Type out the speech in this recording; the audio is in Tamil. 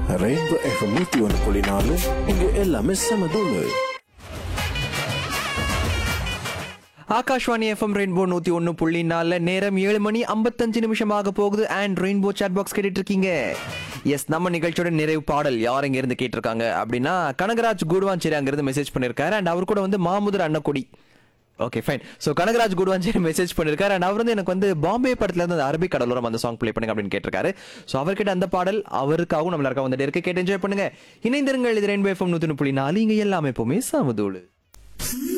ரெயின்போ எஃப்எம் நூத்தி ஒன்று புள்ளி நாலு இங்க எல்லாமே செம தூளு ஆகாஷ்வாணி எஃப்எம் ரெயின்போ நூத்தி ஒன்னு புள்ளி நாலுல நேரம் ஏழு மணி ஐம்பத்தஞ்சு நிமிஷமாக போகுது அண்ட் ரெயின்போ சாட் பாக்ஸ் கேட்டுட்டு இருக்கீங்க எஸ் நம்ம நிகழ்ச்சியோட நிறைவு பாடல் யார் இங்க இருந்து கேட்டிருக்காங்க அப்படின்னா கனகராஜ் குடுவாஞ்சேரி அங்கிருந்து மெசேஜ் பண்ணிருக்காரு அண்ட் அவர் கூட வந்து மாமுதர் Annakudi okay fine so Kanagaraj Guduvanchery message பண்ணிருக்காரு அண்ட் அவர் வந்து எனக்கு வந்து பாம்பே படத்துல இருந்து அந்த அரபிக் கடலோரம் அந்த சாங் ப்ளே பண்ணுங்க அப்படின்னு கேட்டிருக்காரு ஸோ அவர்கிட்ட அந்த பாடல் அவருக்காகவும் நம்ம எல்லாருக்கும் வந்துட்டு இருக்கு கேட்டு என்ஜாய் பண்ணுங்க இணைந்திருங்கள் இது ரெயின்போ எஃப்எம் நூத்தி ஒன்று புள்ளி நாலு இங்க எல்லாமே எப்பவுமே சாமதூளு